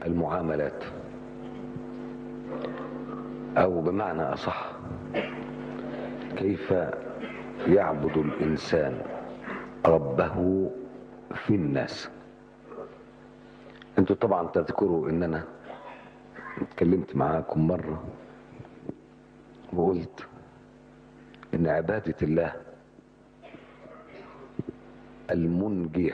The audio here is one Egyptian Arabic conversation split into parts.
المعاملات او بمعنى اصح كيف يعبد الانسان ربه في الناس انتوا طبعا تذكروا ان انا اتكلمت معاكم مرة وقلت ان عبادة الله المنجية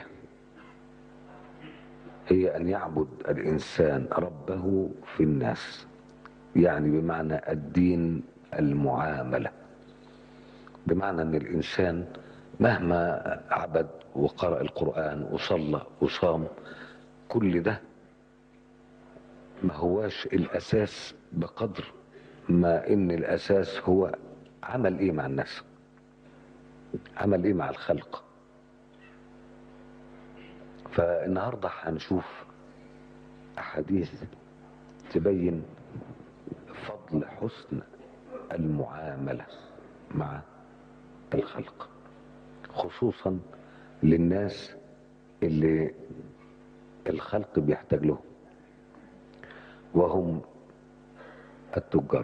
هي ان يعبد الانسان ربه في الناس يعني بمعنى الدين المعاملة بمعنى ان الانسان مهما عبد وقرأ القرآن وصلى وصام كل ده ما هواش الاساس بقدر ما ان الاساس هو عمل ايه مع الناس عمل ايه مع الخلق فالنهارده هنشوف احاديث تبين فضل حسن المعامله مع الخلق خصوصا للناس اللي الخلق بيحتاج لهم وهم التجار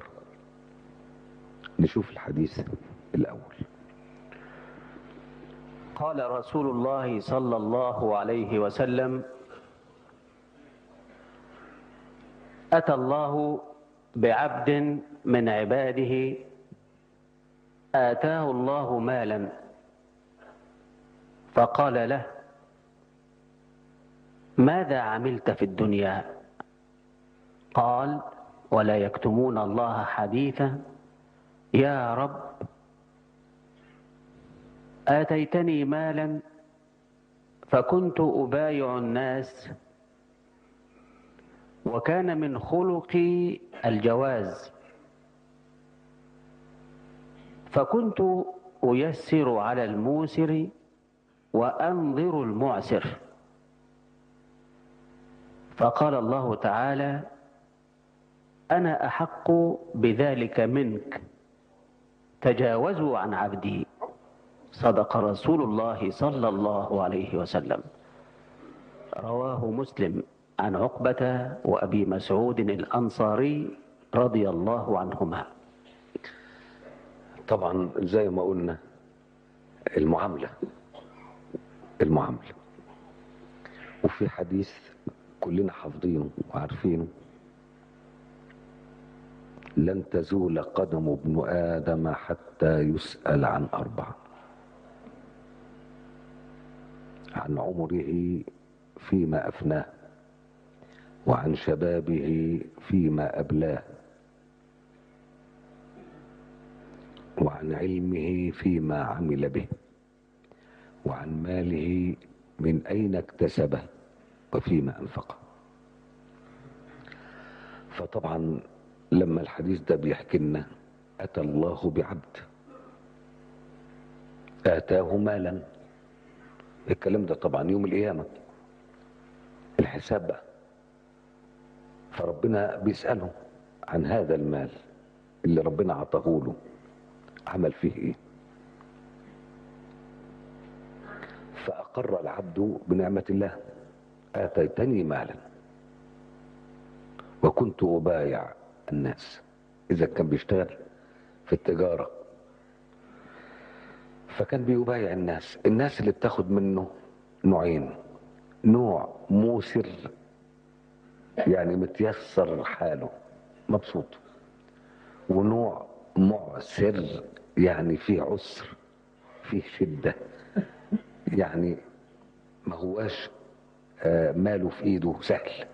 نشوف الحديث الأول قال رسول الله صلى الله عليه وسلم أتى الله بعبد من عباده آتاه الله مالا فقال له ماذا عملت في الدنيا قال ولا يكتمون الله حديثا يا رب آتيتني مالا فكنت أبايع الناس وكان من خلقي الجواز فكنت أيسر على الموسر وأنظر المعسر فقال الله تعالى أنا أحق بذلك منك تجاوزوا عن عبدي صدق رسول الله صلى الله عليه وسلم رواه مسلم عن عقبة وأبي مسعود الأنصاري رضي الله عنهما طبعا زي ما قلنا المعاملة المعاملة وفي حديث كلنا حافظينه وعارفينه لن تزول قدم ابن آدم حتى يسأل عن أربع عن عمره فيما أفناه وعن شبابه فيما أبلاه وعن علمه فيما عمل به وعن ماله من أين اكتسبه وفيما أنفقه فطبعا لما الحديث ده بيحكي لنا أتى الله بعبد آتاه مالا الكلام ده طبعا يوم القيامة الحساب بقى فربنا بيسأله عن هذا المال اللي ربنا عطاه له عمل فيه ايه فأقر العبد بنعمة الله آتيتني مالا وكنت أبايع الناس إذا كان بيشتغل في التجارة فكان بيبايع الناس الناس اللي بتاخد منه نوعين نوع موسر يعني متيسر حاله مبسوط ونوع معسر يعني فيه عسر فيه شدة يعني ما هواش ماله في ايده سهل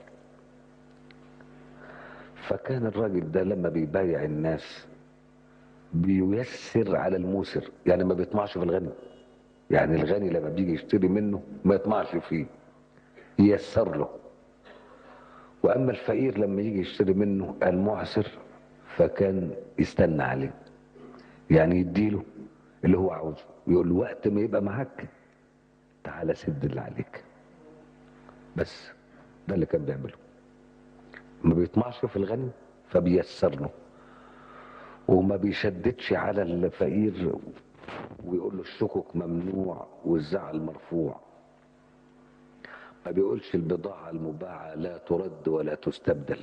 فكان الراجل ده لما بيبايع الناس بييسر على الموسر يعني ما بيطمعش في الغني يعني الغني لما بيجي يشتري منه ما يطمعش فيه ييسر له واما الفقير لما يجي يشتري منه المعسر فكان يستنى عليه يعني يديله اللي هو عاوزه يقول له وقت ما يبقى معاك تعالى سد اللي عليك بس ده اللي كان بيعمله ما بيطمعش في الغني فبيسر له وما بيشددش على الفقير ويقول له الشكك ممنوع والزعل مرفوع ما بيقولش البضاعة المباعة لا ترد ولا تستبدل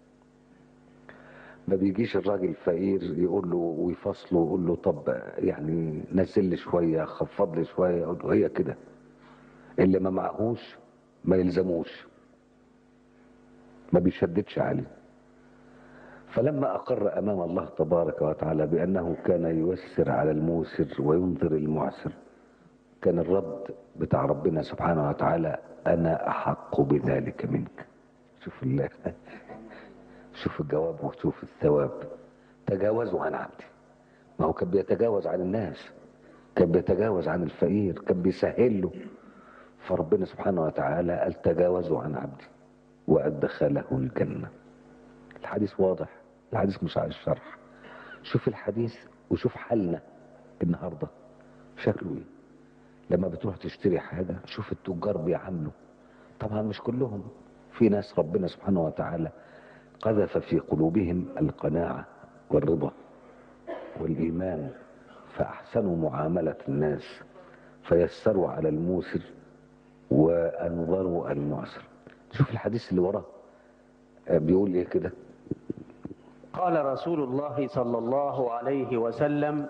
ما بيجيش الراجل فقير يقول له ويفصله ويقول له طب يعني نزل لي شوية خفض لي شوية يقول له هي كده اللي ما معهوش ما يلزموش ما بيشددش عليه فلما أقر أمام الله تبارك وتعالى بأنه كان ييسر على الموسر وينذر المعسر كان الرد بتاع ربنا سبحانه وتعالى أنا أحق بذلك منك شوف الله شوف الجواب وشوف الثواب تجاوزوا عن عبدي ما هو كان بيتجاوز عن الناس كان بيتجاوز عن الفقير كان بيسهل له فربنا سبحانه وتعالى قال تجاوزوا عن عبدي وأدخله الجنة الحديث واضح الحديث مش على الشرح شوف الحديث وشوف حالنا النهاردة شكله ايه لما بتروح تشتري حاجة شوف التجار بيعاملوا طبعا مش كلهم في ناس ربنا سبحانه وتعالى قذف في قلوبهم القناعة والرضا والإيمان فأحسنوا معاملة الناس فيسروا على الموسر وأنظروا المعسر شوف الحديث اللي وراه بيقول ايه كده قال رسول الله صلى الله عليه وسلم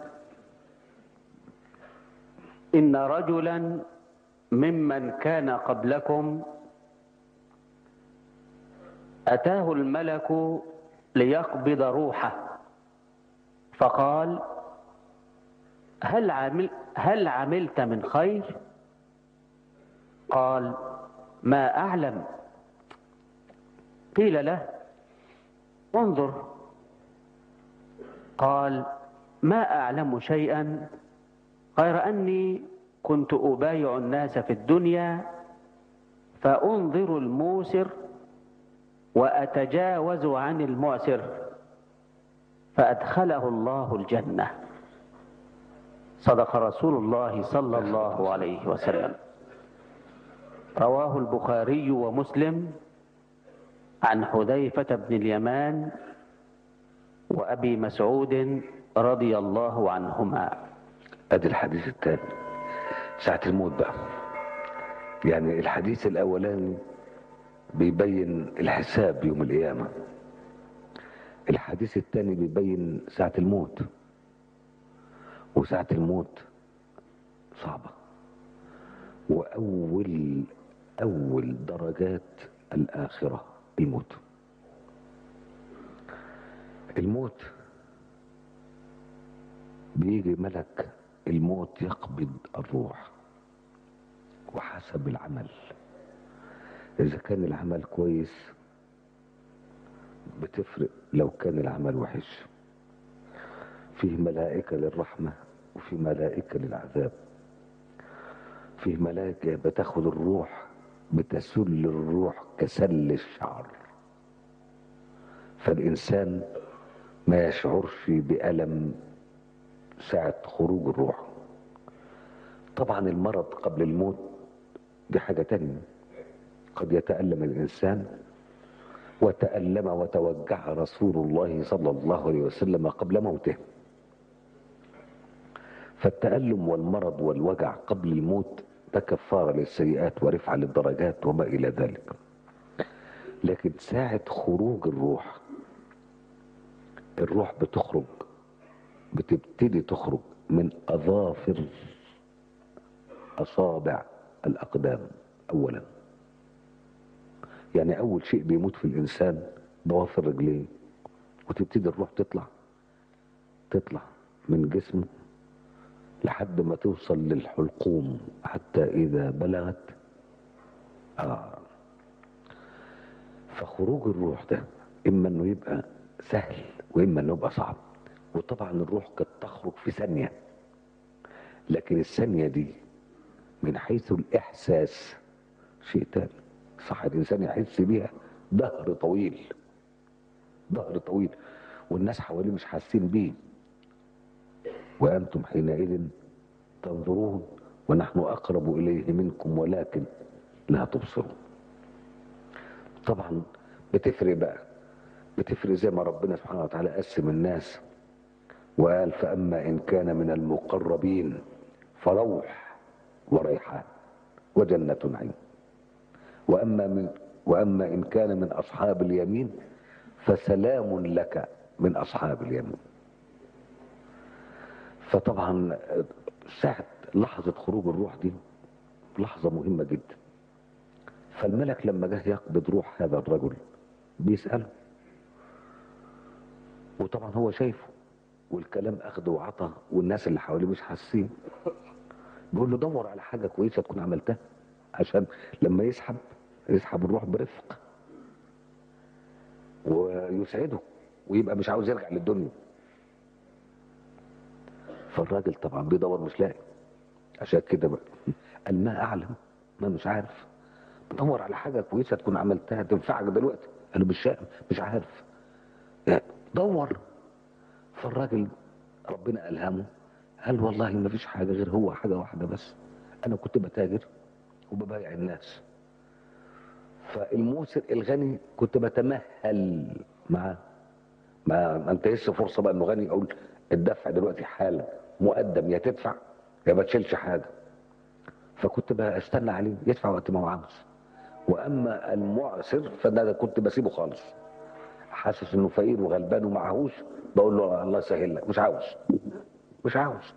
إن رجلا ممن كان قبلكم أتاه الملك ليقبض روحه فقال هل عمل هل عملت من خير؟ قال ما أعلم قيل له انظر قال ما أعلم شيئا غير أني كنت أبايع الناس في الدنيا فأنظر الموسر وأتجاوز عن المعسر فأدخله الله الجنة صدق رسول الله صلى الله عليه وسلم رواه البخاري ومسلم عن حذيفة بن اليمان وأبي مسعود رضي الله عنهما ادي الحديث الثاني ساعة الموت بقى يعني الحديث الاولاني بيبين الحساب يوم القيامة الحديث الثاني بيبين ساعة الموت وساعة الموت صعبة وأول أول درجات الآخرة الموت الموت بيجي ملك الموت يقبض الروح وحسب العمل إذا كان العمل كويس بتفرق لو كان العمل وحش فيه ملائكة للرحمة وفي ملائكة للعذاب فيه ملائكة بتاخد الروح بتسل الروح كسل الشعر فالإنسان ما يشعرش بألم ساعة خروج الروح طبعا المرض قبل الموت دي حاجة تانية قد يتألم الإنسان وتألم وتوجع رسول الله صلى الله عليه وسلم قبل موته فالتألم والمرض والوجع قبل الموت ده كفارة للسيئات ورفعة للدرجات وما إلى ذلك لكن ساعة خروج الروح الروح بتخرج بتبتدي تخرج من أظافر أصابع الأقدام أولا يعني أول شيء بيموت في الإنسان ضوافر رجليه وتبتدي الروح تطلع تطلع من جسمه لحد ما توصل للحلقوم حتى إذا بلغت آه فخروج الروح ده إما إنه يبقى سهل وإما إنه يبقى صعب وطبعا الروح قد تخرج في ثانية لكن الثانية دي من حيث الإحساس شيء تاني صح الإنسان يحس بيها دهر طويل دهر طويل والناس حواليه مش حاسين بيه وأنتم حينئذ تنظرون ونحن أقرب إليه منكم ولكن لا تبصرون طبعا بتفرق بقى بتفرق زي ما ربنا سبحانه وتعالى قسم الناس وقال فأما إن كان من المقربين فروح وريحان وجنة نعيم وأما من وأما إن كان من أصحاب اليمين فسلام لك من أصحاب اليمين فطبعا ساعة لحظة خروج الروح دي لحظة مهمة جدا فالملك لما جه يقبض روح هذا الرجل بيسأله وطبعا هو شايفه والكلام أخده وعطى والناس اللي حواليه مش حاسين بيقول له دور على حاجة كويسة تكون عملتها عشان لما يسحب يسحب الروح برفق ويسعده ويبقى مش عاوز يرجع للدنيا فالراجل طبعا بيدور مش لاقي عشان كده بقى قال ما اعلم ما مش عارف بدور على حاجه كويسه تكون عملتها تنفعك دلوقتي انا مش شا- مش عارف يعني دور فالراجل ربنا الهمه قال والله ما فيش حاجه غير هو حاجه واحده بس انا كنت بتاجر وببايع الناس فالموسر الغني كنت بتمهل معاه ما ما انتهزش فرصه بقى انه غني اقول الدفع دلوقتي حالا مقدم يا تدفع يا ما تشيلش حاجه فكنت بستنى عليه يدفع وقت ما هو عاوز واما المعسر فده كنت بسيبه خالص حاسس انه فقير وغلبان ومعهوش بقول له الله يسهل لك مش عاوز مش عاوز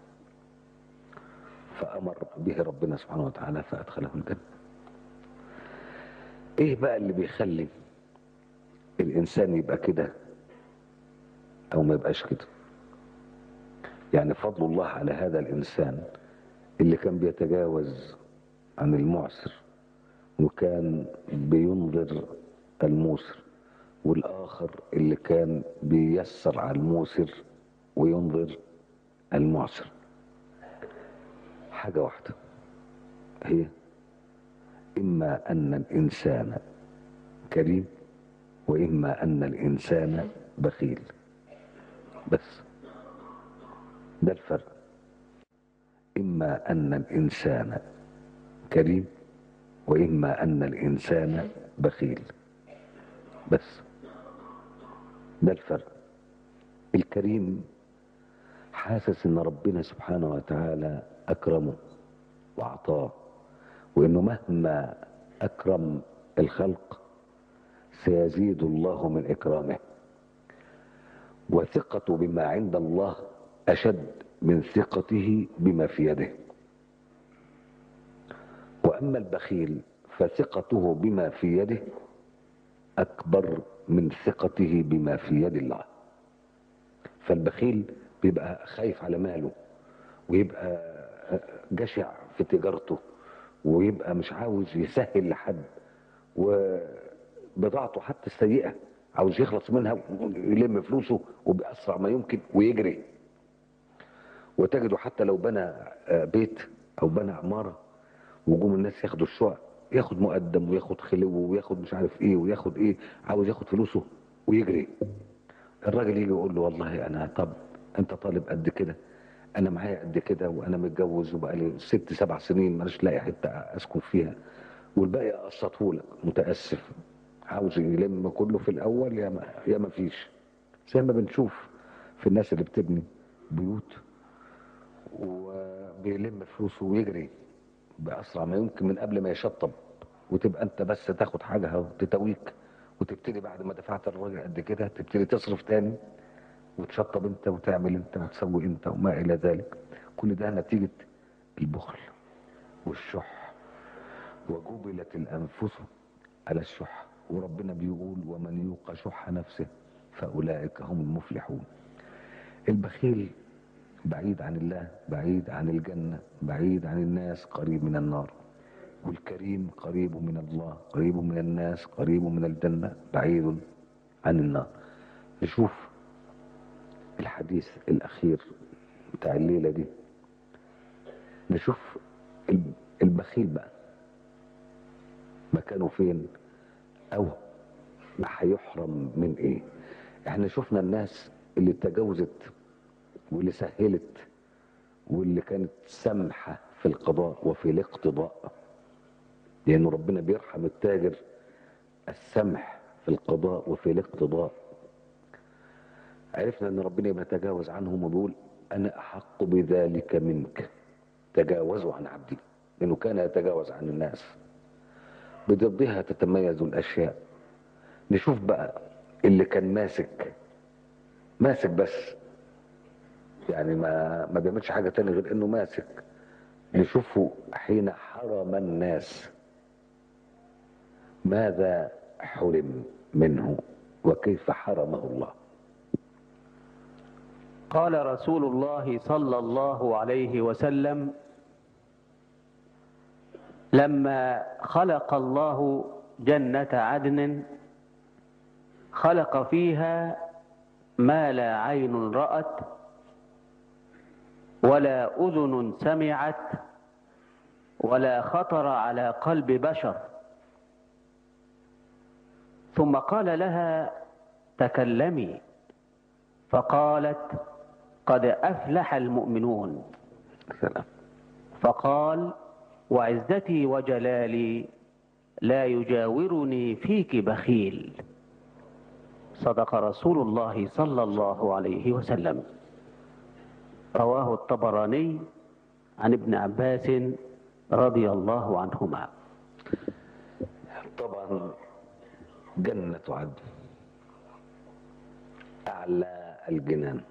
فامر به ربنا سبحانه وتعالى فادخله الجنه ايه بقى اللي بيخلي الانسان يبقى كده او ما يبقاش كده يعني فضل الله على هذا الانسان اللي كان بيتجاوز عن المعسر وكان بينظر الموسر والاخر اللي كان بيسر على الموسر وينظر المعسر حاجه واحده هي اما ان الانسان كريم واما ان الانسان بخيل بس ده الفرق اما ان الانسان كريم واما ان الانسان بخيل بس ده الفرق الكريم حاسس ان ربنا سبحانه وتعالى اكرمه واعطاه وانه مهما اكرم الخلق سيزيد الله من اكرامه وثقته بما عند الله اشد من ثقته بما في يده واما البخيل فثقته بما في يده اكبر من ثقته بما في يد الله فالبخيل بيبقى خايف على ماله ويبقى جشع في تجارته ويبقى مش عاوز يسهل لحد وبضاعته حتى السيئة عاوز يخلص منها ويلم فلوسه وبأسرع ما يمكن ويجري وتجده حتى لو بنى بيت أو بنى عمارة وجوم الناس ياخدوا الشقق ياخد مقدم وياخد خلو وياخد مش عارف ايه وياخد ايه عاوز ياخد فلوسه ويجري الراجل يجي يقول له والله انا طب انت طالب قد كده انا معايا قد كده وانا متجوز وبقالي ست سبع سنين مانيش لاقي حته اسكن فيها والباقي قسطه لك متاسف عاوز يلم كله في الاول يا ما يا ما فيش زي ما بنشوف في الناس اللي بتبني بيوت وبيلم فلوسه ويجري باسرع ما يمكن من قبل ما يشطب وتبقى انت بس تاخد حاجه تتويك وتبتدي بعد ما دفعت الراجل قد كده تبتدي تصرف تاني وتشطب انت وتعمل انت وتسوي انت وما الى ذلك كل ده نتيجه البخل والشح وجبلت الانفس على الشح وربنا بيقول ومن يوق شح نفسه فاولئك هم المفلحون البخيل بعيد عن الله بعيد عن الجنة بعيد عن الناس قريب من النار والكريم قريب من الله قريب من الناس قريب من الجنة بعيد عن النار نشوف الحديث الأخير بتاع الليلة دي نشوف البخيل بقى مكانه فين أو هيحرم من إيه احنا شفنا الناس اللي تجاوزت واللي سهلت واللي كانت سمحة في القضاء وفي الاقتضاء لأن ربنا بيرحم التاجر السمح في القضاء وفي الاقتضاء عرفنا أن ربنا بيتجاوز عنهم وبيقول أنا أحق بذلك منك تجاوزوا عن عبدي لأنه كان يتجاوز عن الناس بضدها تتميز الاشياء نشوف بقى اللي كان ماسك ماسك بس يعني ما ما بيعملش حاجه تاني غير انه ماسك نشوفه حين حرم الناس ماذا حرم منه وكيف حرمه الله قال رسول الله صلى الله عليه وسلم لما خلق الله جنة عدن خلق فيها ما لا عين رأت ولا أذن سمعت ولا خطر على قلب بشر ثم قال لها تكلمي فقالت قد أفلح المؤمنون سلام فقال وعزتي وجلالي لا يجاورني فيك بخيل صدق رسول الله صلى الله عليه وسلم رواه الطبراني عن ابن عباس رضي الله عنهما طبعا جنة عدن أعلى الجنان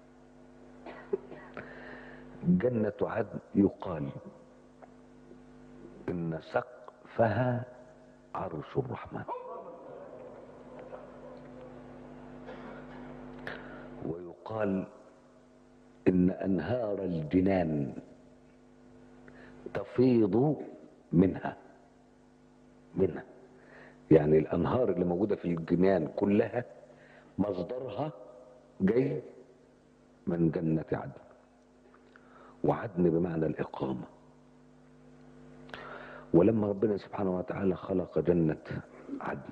جنة عدن يقال إن سقفها عرش الرحمن ويقال إن أنهار الجنان تفيض منها منها يعني الأنهار اللي موجودة في الجنان كلها مصدرها جاي من جنة عدن وعدن بمعنى الإقامة ولما ربنا سبحانه وتعالى خلق جنة عدن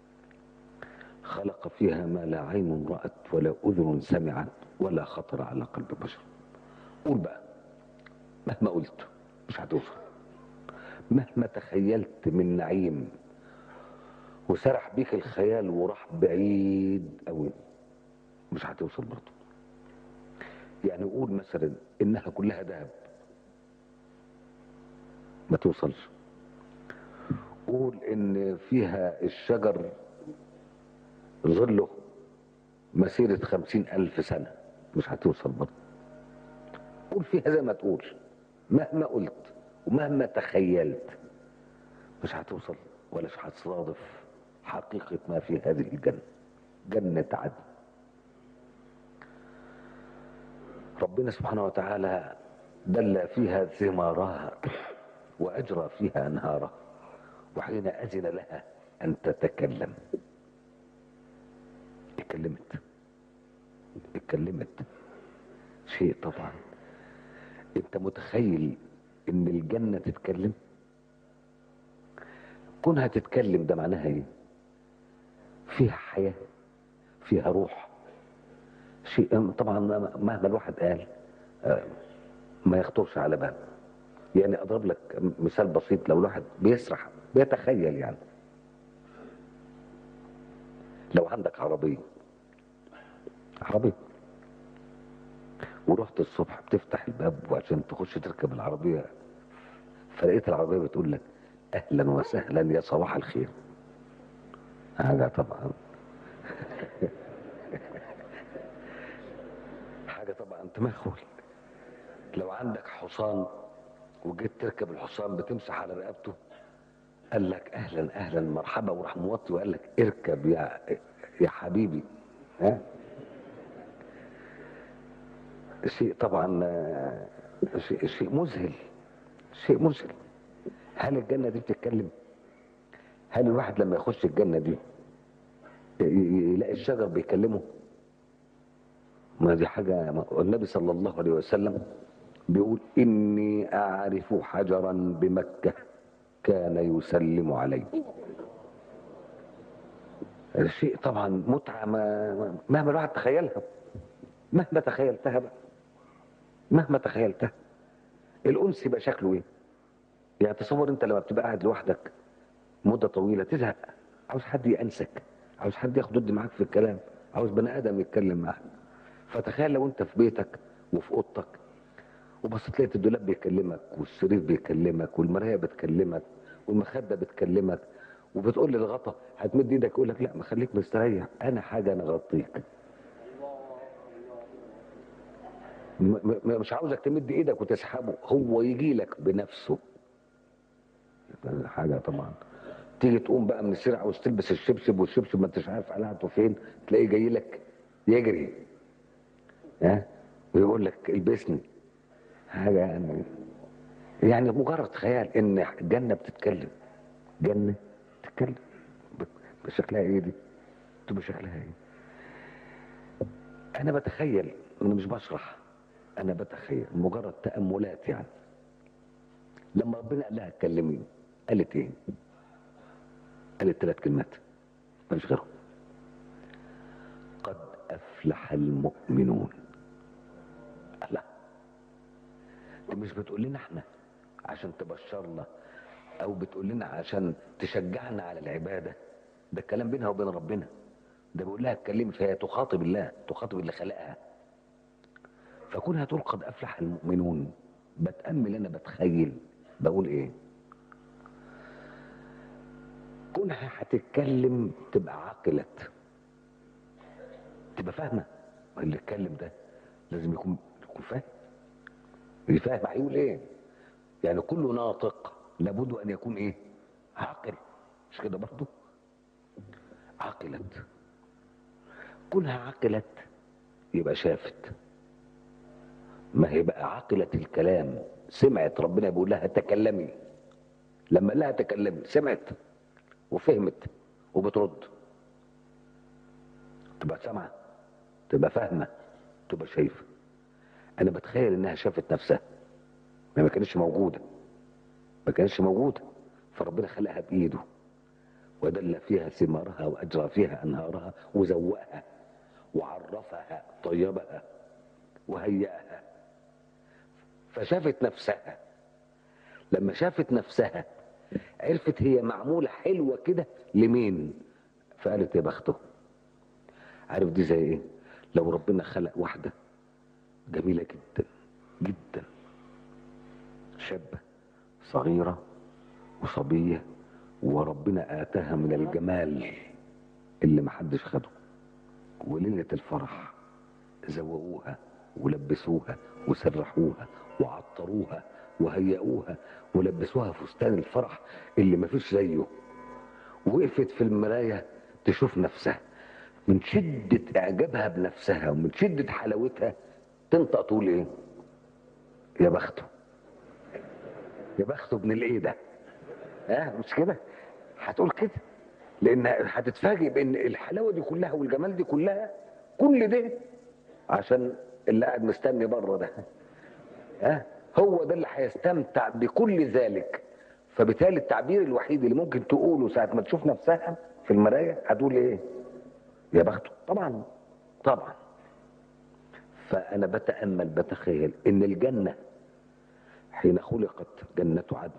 خلق فيها ما لا عين رأت ولا أذن سمعت ولا خطر على قلب بشر قول بقى مهما قلت مش هتوصل مهما تخيلت من نعيم وسرح بيك الخيال وراح بعيد قوي مش هتوصل برضه يعني قول مثلا انها كلها ذهب ما توصلش قول ان فيها الشجر ظله مسيرة خمسين ألف سنة مش هتوصل برضه قول فيها زي ما تقول مهما قلت ومهما تخيلت مش هتوصل ولا هتصادف حقيقة ما في هذه الجنة جنة عدن ربنا سبحانه وتعالى دل فيها ثمارها وأجرى فيها أنهارها وحين أذن لها أن تتكلم اتكلمت اتكلمت شيء طبعا انت متخيل ان الجنة تتكلم كونها تتكلم ده معناها ايه فيها حياة فيها روح شيء طبعا مهما الواحد قال آه، ما يخطرش على بال يعني اضرب لك مثال بسيط لو الواحد بيسرح بيتخيل يعني لو عندك عربية عربية ورحت الصبح بتفتح الباب وعشان تخش تركب العربية فلقيت العربية بتقول لك أهلا وسهلا يا صباح الخير حاجة طبعا حاجة طبعا تمخل لو عندك حصان وجيت تركب الحصان بتمسح على رقبته قال لك اهلا اهلا مرحبا وراح موطي وقال لك اركب يا يا حبيبي ها شيء طبعا آه، شيء شيء مذهل شيء مذهل هل الجنه دي بتتكلم هل الواحد لما يخش الجنه دي ي- ي- يلاقي الشجر بيكلمه ما دي حاجه ما- النبي صلى الله عليه وسلم بيقول اني اعرف حجرا بمكه كان يسلم علي شيء طبعا متعه ما مهما الواحد تخيلها مهما تخيلتها بقى مهما تخيلتها الانس يبقى شكله ايه يعني تصور انت لما بتبقى قاعد لوحدك مده طويله تزهق عاوز حد يأنسك عاوز حد ياخد ود معاك في الكلام عاوز بني ادم يتكلم معاك فتخيل لو انت في بيتك وفي اوضتك وبصيت لقيت الدولاب بيكلمك والسرير بيكلمك والمرايه بتكلمك والمخده بتكلمك وبتقول للغطا هتمد ايدك يقول لك لا ما خليك مستريح انا حاجه انا اغطيك م- م- مش عاوزك تمد ايدك وتسحبه هو يجي لك بنفسه يبقى حاجه طبعا تيجي تقوم بقى من السرعه عاوز تلبس الشبشب والشبشب ما انتش عارف قلعته فين تلاقيه جاي لك يجري ها ويقول لك البسني حاجه يعني يعني مجرد خيال ان جنه بتتكلم جنه بتتكلم ب- بشكلها ايه دي؟ تبقى شكلها ايه؟ انا بتخيل انا مش بشرح انا بتخيل مجرد تاملات يعني لما ربنا قال لها اتكلمي قالت ايه؟ قالت ثلاث كلمات مش غيرهم قد افلح المؤمنون لا دي مش بتقول لنا احنا عشان تبشرنا او بتقول لنا عشان تشجعنا على العباده ده الكلام بينها وبين ربنا ده بيقول لها اتكلمي فهي تخاطب الله تخاطب اللي خلقها فكونها تقول قد افلح المؤمنون بتامل انا بتخيل بقول ايه كونها هتتكلم تبقى عقلت تبقى فاهمه اللي اتكلم ده لازم يكون يكون فاهم اللي فاهم هيقول ايه يعني كل ناطق لابد ان يكون ايه عاقل مش كده برضه عقلت كونها عقلت يبقى شافت ما هي بقى عقلت الكلام سمعت ربنا بيقول لها تكلمي لما قال لها تكلمي سمعت وفهمت وبترد تبقى سامعه تبقى فاهمه تبقى شايفه انا بتخيل انها شافت نفسها ما ما كانتش موجوده ما كانتش موجوده فربنا خلقها بايده ودل فيها ثمارها واجرى فيها انهارها وزوقها وعرفها طيبها وهيأها فشافت نفسها لما شافت نفسها عرفت هي معمولة حلوة كده لمين فقالت يا بخته عارف دي زي ايه لو ربنا خلق واحدة جميلة جدا جدا شابة صغيرة وصبية وربنا آتاها من الجمال اللي محدش خده وليلة الفرح زوقوها ولبسوها وسرحوها وعطروها وهيئوها ولبسوها فستان الفرح اللي مفيش زيه وقفت في المراية تشوف نفسها من شدة إعجابها بنفسها ومن شدة حلاوتها تنطق تقول إيه؟ يا بخته يا بخته ابن الإيه ده؟ ها مش كده؟ هتقول كده لأن هتتفاجئ بإن الحلاوة دي كلها والجمال دي كلها كل ده عشان اللي قاعد مستني بره ده ها هو ده اللي هيستمتع بكل ذلك فبالتالي التعبير الوحيد اللي ممكن تقوله ساعة ما تشوف نفسها في المراية هتقول ايه يا بخته طبعا طبعا فأنا بتأمل بتخيل إن الجنة حين خلقت جنة عدن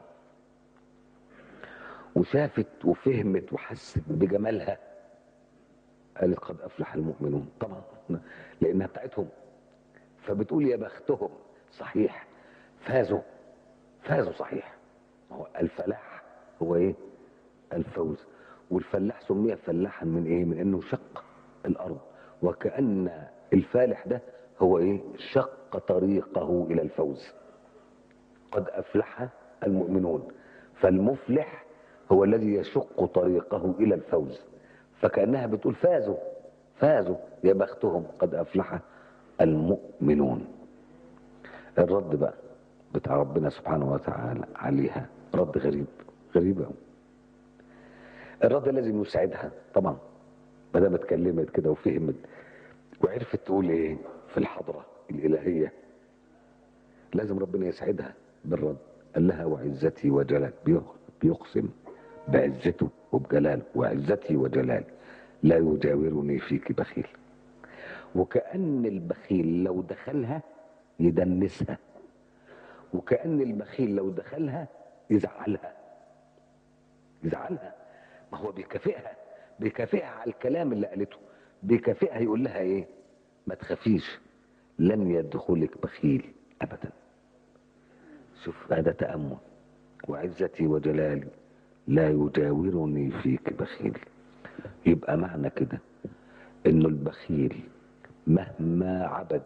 وشافت وفهمت وحست بجمالها قالت قد أفلح المؤمنون طبعا لأنها بتاعتهم فبتقول يا بختهم صحيح فازوا فازوا صحيح ما هو الفلاح هو ايه الفوز والفلاح سمي فلاحا من ايه من انه شق الارض وكأن الفالح ده هو ايه شق طريقه الى الفوز قد افلح المؤمنون فالمفلح هو الذي يشق طريقه الى الفوز فكأنها بتقول فازوا فازوا يا بختهم قد افلح المؤمنون الرد بقى بتاع ربنا سبحانه وتعالى عليها رد غريب غريب قوي الرد لازم يسعدها طبعا ما دام اتكلمت كده وفهمت وعرفت تقول ايه في الحضره الالهيه لازم ربنا يسعدها بالرد قال لها وعزتي وجلال بيقسم بعزته وبجلاله وعزتي وجلال لا يجاورني فيك بخيل وكأن البخيل لو دخلها يدنسها وكأن البخيل لو دخلها يزعلها يزعلها ما هو بيكافئها بيكافئها على الكلام اللي قالته بيكافئها يقول لها ايه ما تخافيش لن يدخلك بخيل ابدا شوف هذا تأمل وعزتي وجلالي لا يجاورني فيك بخيل يبقى معنى كده انه البخيل مهما عبد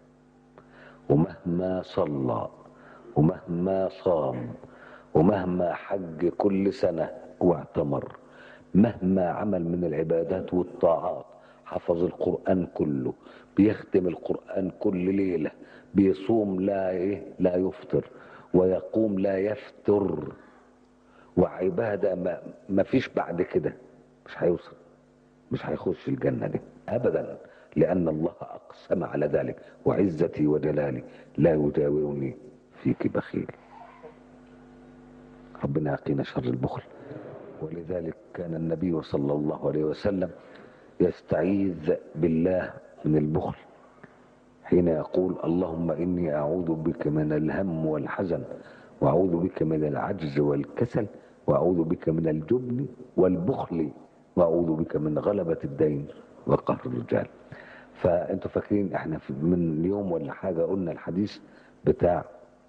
ومهما صلى ومهما صام ومهما حج كل سنة واعتمر مهما عمل من العبادات والطاعات حفظ القرآن كله بيختم القرآن كل ليلة بيصوم لا إيه لا يفطر ويقوم لا يفتر وعبادة ما, ما فيش بعد كده مش هيوصل مش هيخش الجنة دي أبدا لأن الله أقسم على ذلك وعزتي وجلالي لا يجاورني فيك بخيل ربنا يقينا شر البخل ولذلك كان النبي صلى الله عليه وسلم يستعيذ بالله من البخل حين يقول اللهم إني أعوذ بك من الهم والحزن وأعوذ بك من العجز والكسل وأعوذ بك من الجبن والبخل وأعوذ بك من غلبة الدين وقهر الرجال فأنتوا فاكرين احنا في من يوم ولا حاجة قلنا الحديث بتاع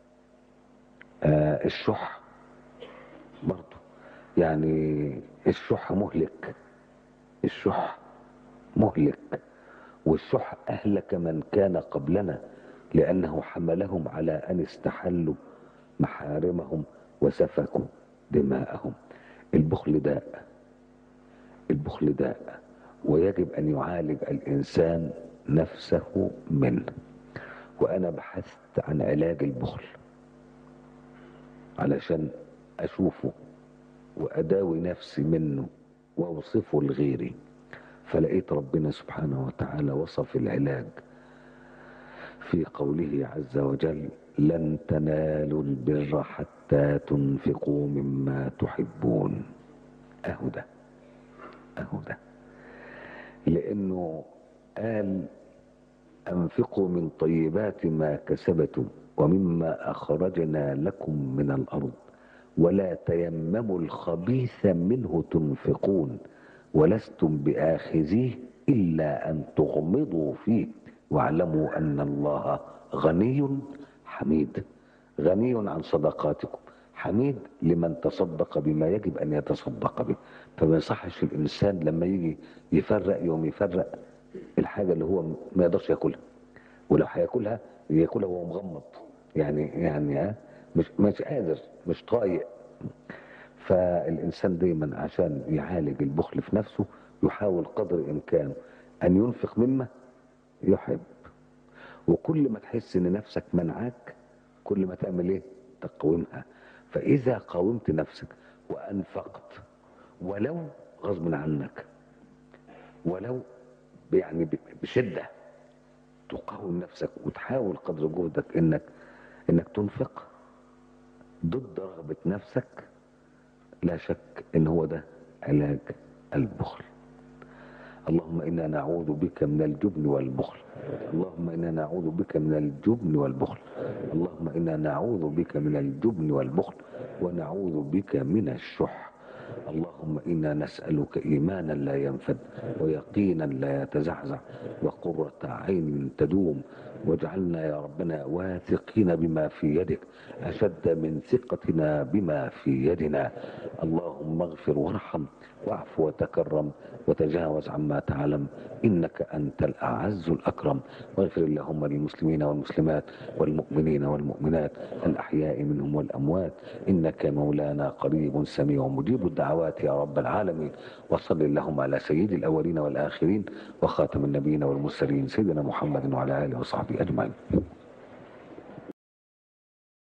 آه الشح برضه يعني الشح مهلك الشح مهلك والشح أهلك من كان قبلنا لأنه حملهم على أن استحلوا محارمهم وسفكوا دماءهم البخل داء البخل داء ويجب أن يعالج الإنسان نفسه منه وأنا بحثت عن علاج البخل علشان أشوفه وأداوي نفسي منه وأوصفه لغيري فلقيت ربنا سبحانه وتعالى وصف العلاج في قوله عز وجل لن تنالوا البر حتى تنفقوا مما تحبون اهو ده اهو ده لانه قال انفقوا من طيبات ما كسبتم ومما اخرجنا لكم من الارض ولا تيمموا الخبيث منه تنفقون ولستم باخذيه الا ان تغمضوا فيه واعلموا ان الله غني حميد غني عن صدقاتكم حميد لمن تصدق بما يجب ان يتصدق به فما يصحش الانسان لما يجي يفرق يوم يفرق الحاجه اللي هو ما يقدرش ياكلها ولو هياكلها ياكلها وهو مغمض يعني يعني ها مش مش قادر مش طايق فالانسان دايما عشان يعالج البخل في نفسه يحاول قدر الامكان ان ينفق مما يحب وكل ما تحس ان نفسك منعاك كل ما تعمل ايه تقومها فاذا قاومت نفسك وانفقت ولو غصب عنك ولو يعني بشده تقاوم نفسك وتحاول قدر جهدك انك انك تنفق ضد رغبه نفسك لا شك ان هو ده علاج البخل اللهم انا نعوذ بك من الجبن والبخل اللهم انا نعوذ بك من الجبن والبخل اللهم انا نعوذ بك من الجبن والبخل ونعوذ بك من الشح اللهم انا نسالك ايمانا لا ينفد ويقينا لا يتزعزع وقره عين تدوم واجعلنا يا ربنا واثقين بما في يدك اشد من ثقتنا بما في يدنا اللهم اغفر وارحم واعف وتكرم وتجاوز عما تعلم انك انت الاعز الاكرم واغفر اللهم للمسلمين والمسلمات والمؤمنين والمؤمنات الاحياء منهم والاموات انك مولانا قريب سميع مجيب الدعوات يا رب العالمين وصل اللهم على سيد الاولين والاخرين وخاتم النبيين والمرسلين سيدنا محمد وعلى اله وصحبه اجمعين